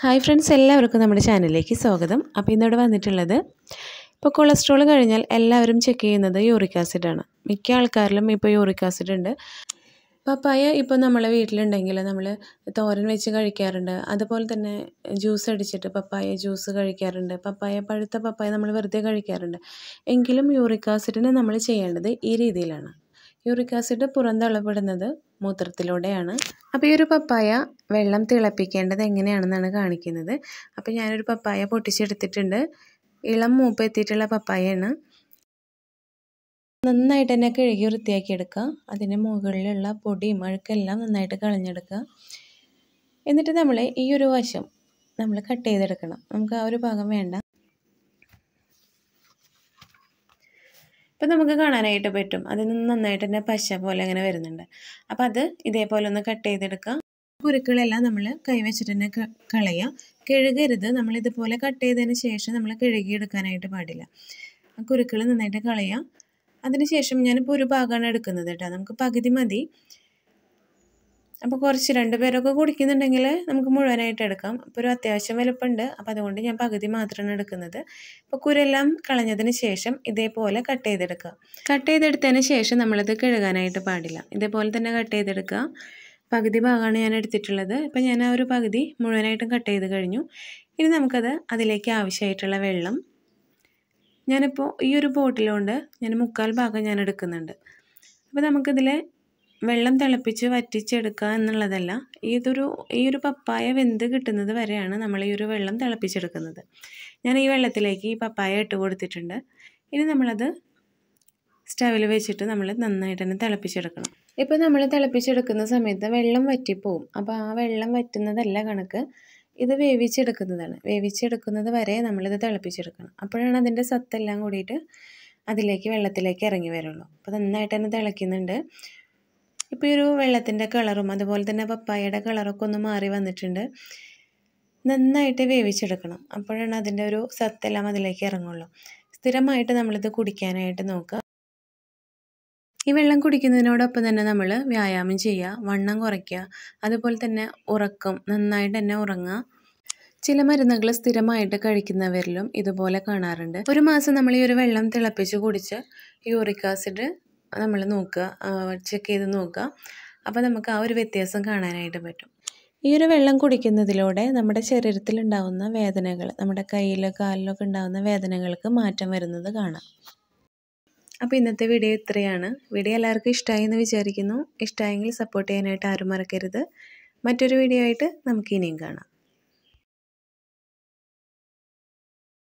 hi friends എല്ലാവർക്കും നമ്മുടെ ചാനലിലേക്ക് സ്വാഗതം അപ്പോൾ ഇന്നിവിടെ വന്നിട്ടുള്ളത് ഇപ്പോൾ കൊളസ്ട്രോൾ കഴിഞ്ഞാൽ എല്ലാവരും ചെക്ക് ചെയ്യുന്നത് യൂറിക് ആസിഡാണ് മിക്ക ആൾക്കാരിലും ഇപ്പോൾ യൂറിക് ആസിഡ് ഉണ്ട് പപ്പായ ഇപ്പോൾ നമ്മളെ വീട്ടിലുണ്ടെങ്കിൽ നമ്മൾ തോരൻ വെച്ച് കഴിക്കാറുണ്ട് അതുപോലെ തന്നെ ജ്യൂസ് അടിച്ചിട്ട് പപ്പായ ജ്യൂസ് കഴിക്കാറുണ്ട് പപ്പായ പഴുത്ത പപ്പായ നമ്മൾ വെറുതെ കഴിക്കാറുണ്ട് എങ്കിലും യൂറിക് ആസിഡിന് നമ്മൾ ചെയ്യേണ്ടത് ഈ രീതിയിലാണ് യൂറിക് ആസിഡ് പുറന്തള്ളപ്പെടുന്നത് മൂത്രത്തിലൂടെയാണ് അപ്പോൾ ഈ ഒരു പപ്പായ വെള്ളം തിളപ്പിക്കേണ്ടത് എങ്ങനെയാണെന്നാണ് കാണിക്കുന്നത് അപ്പോൾ ഞാനൊരു പപ്പായ പൊട്ടിച്ചെടുത്തിട്ടുണ്ട് ഇളം മൂപ്പ് എത്തിയിട്ടുള്ള പപ്പായയാണ് നന്നായിട്ട് തന്നെ കഴുകി വൃത്തിയാക്കി എടുക്കുക അതിൻ്റെ മുകളിലുള്ള പൊടിയും അഴുക്കെല്ലാം നന്നായിട്ട് കളഞ്ഞെടുക്കുക എന്നിട്ട് നമ്മൾ ഈ ഒരു വശം നമ്മൾ കട്ട് ചെയ്തെടുക്കണം നമുക്ക് ആ ഒരു ഭാഗം വേണ്ട ഇപ്പം നമുക്ക് കാണാനായിട്ട് പറ്റും അതിൽ നിന്ന് നന്നായിട്ട് തന്നെ പശ പോലെ അങ്ങനെ വരുന്നുണ്ട് അപ്പോൾ അത് ഇതേപോലെ ഒന്ന് കട്ട് ചെയ്തെടുക്കുക കുരുക്കളെല്ലാം നമ്മൾ കൈവച്ചിട്ട് തന്നെ കളയുക കഴുകരുത് നമ്മൾ ഇതുപോലെ കട്ട് ചെയ്തതിന് ശേഷം നമ്മൾ കഴുകിയെടുക്കാനായിട്ട് പാടില്ല ആ കുരുക്കൾ നന്നായിട്ട് കളയുക അതിനുശേഷം ഞാനിപ്പോൾ ഒരു ഭാഗമാണ് എടുക്കുന്നത് കേട്ടോ നമുക്ക് പകുതി മതി അപ്പോൾ കുറച്ച് രണ്ട് പേരൊക്കെ കുടിക്കുന്നുണ്ടെങ്കിൽ നമുക്ക് മുഴുവനായിട്ട് എടുക്കാം അപ്പോൾ ഒരു അത്യാവശ്യം വലുപ്പമുണ്ട് അപ്പോൾ അതുകൊണ്ട് ഞാൻ പകുതി മാത്രമാണ് എടുക്കുന്നത് അപ്പോൾ കുരെല്ലാം കളഞ്ഞതിന് ശേഷം ഇതേപോലെ കട്ട് ചെയ്തെടുക്കുക കട്ട് ചെയ്തെടുത്തതിന് ശേഷം നമ്മളിത് കഴുകാനായിട്ട് പാടില്ല ഇതേപോലെ തന്നെ കട്ട് ചെയ്തെടുക്കുക പകുതി ഭാഗമാണ് ഞാൻ എടുത്തിട്ടുള്ളത് അപ്പോൾ ഞാൻ ആ ഒരു പകുതി മുഴുവനായിട്ടും കട്ട് ചെയ്ത് കഴിഞ്ഞു ഇനി നമുക്കത് അതിലേക്ക് ആവശ്യമായിട്ടുള്ള വെള്ളം ഞാനിപ്പോൾ ഈ ഒരു ബോട്ടിലുകൊണ്ട് ഞാൻ മുക്കാൽ ഭാഗം ഞാൻ എടുക്കുന്നുണ്ട് അപ്പോൾ നമുക്കിതിൽ വെള്ളം തിളപ്പിച്ച് വറ്റിച്ചെടുക്കുക എന്നുള്ളതല്ല ഇതൊരു ഈ ഒരു പപ്പായ വെന്ത് കിട്ടുന്നത് വരെയാണ് നമ്മൾ ഈ ഒരു വെള്ളം തിളപ്പിച്ചെടുക്കുന്നത് ഞാൻ ഈ വെള്ളത്തിലേക്ക് ഈ പപ്പായ ഇട്ട് കൊടുത്തിട്ടുണ്ട് ഇനി നമ്മളത് സ്റ്റവിൽ വെച്ചിട്ട് നമ്മൾ നന്നായിട്ട് തന്നെ തിളപ്പിച്ചെടുക്കണം ഇപ്പോൾ നമ്മൾ തിളപ്പിച്ചെടുക്കുന്ന സമയത്ത് വെള്ളം വറ്റിപ്പോവും അപ്പോൾ ആ വെള്ളം വറ്റുന്നതല്ല കണക്ക് ഇത് വേവിച്ചെടുക്കുന്നതാണ് വേവിച്ചെടുക്കുന്നത് വരെ നമ്മളിത് തിളപ്പിച്ചെടുക്കണം അപ്പോഴാണ് അതിൻ്റെ സത്തെല്ലാം കൂടിയിട്ട് അതിലേക്ക് വെള്ളത്തിലേക്ക് ഇറങ്ങി വരുള്ളൂ അപ്പോൾ നന്നായിട്ട് തന്നെ തിളയ്ക്കുന്നുണ്ട് ഇപ്പോൾ ഈ ഒരു വെള്ളത്തിൻ്റെ കളറും അതുപോലെ തന്നെ പപ്പായയുടെ കളറൊക്കെ ഒന്ന് മാറി വന്നിട്ടുണ്ട് നന്നായിട്ട് വേവിച്ചെടുക്കണം അപ്പോഴാണ് അതിൻ്റെ ഒരു സത്തെല്ലാം അതിലേക്ക് ഇറങ്ങുള്ളൂ സ്ഥിരമായിട്ട് നമ്മളിത് കുടിക്കാനായിട്ട് നോക്കുക ഈ വെള്ളം കുടിക്കുന്നതിനോടൊപ്പം തന്നെ നമ്മൾ വ്യായാമം ചെയ്യുക വണ്ണം കുറയ്ക്കുക അതുപോലെ തന്നെ ഉറക്കം നന്നായിട്ട് തന്നെ ഉറങ്ങുക ചില മരുന്നുകൾ സ്ഥിരമായിട്ട് കഴിക്കുന്നവരിലും ഇതുപോലെ കാണാറുണ്ട് ഒരു മാസം നമ്മൾ ഈ ഒരു വെള്ളം തിളപ്പിച്ച് കുടിച്ച് യൂറിക് ആസിഡ് നമ്മൾ നോക്കുക ചെക്ക് ചെയ്ത് നോക്കുക അപ്പോൾ നമുക്ക് ആ ഒരു വ്യത്യാസം കാണാനായിട്ട് പറ്റും ഈ ഒരു വെള്ളം കുടിക്കുന്നതിലൂടെ നമ്മുടെ ശരീരത്തിൽ ഉണ്ടാകുന്ന വേദനകൾ നമ്മുടെ കയ്യിലോ കാലിലൊക്കെ ഉണ്ടാകുന്ന വേദനകൾക്ക് മാറ്റം വരുന്നത് കാണാം അപ്പോൾ ഇന്നത്തെ വീഡിയോ ഇത്രയാണ് വീഡിയോ എല്ലാവർക്കും ഇഷ്ടമായി എന്ന് വിചാരിക്കുന്നു ഇഷ്ടമായെങ്കിൽ സപ്പോർട്ട് ചെയ്യാനായിട്ട് ആരും മറക്കരുത് മറ്റൊരു വീഡിയോ ആയിട്ട് നമുക്ക് ഇനിയും കാണാം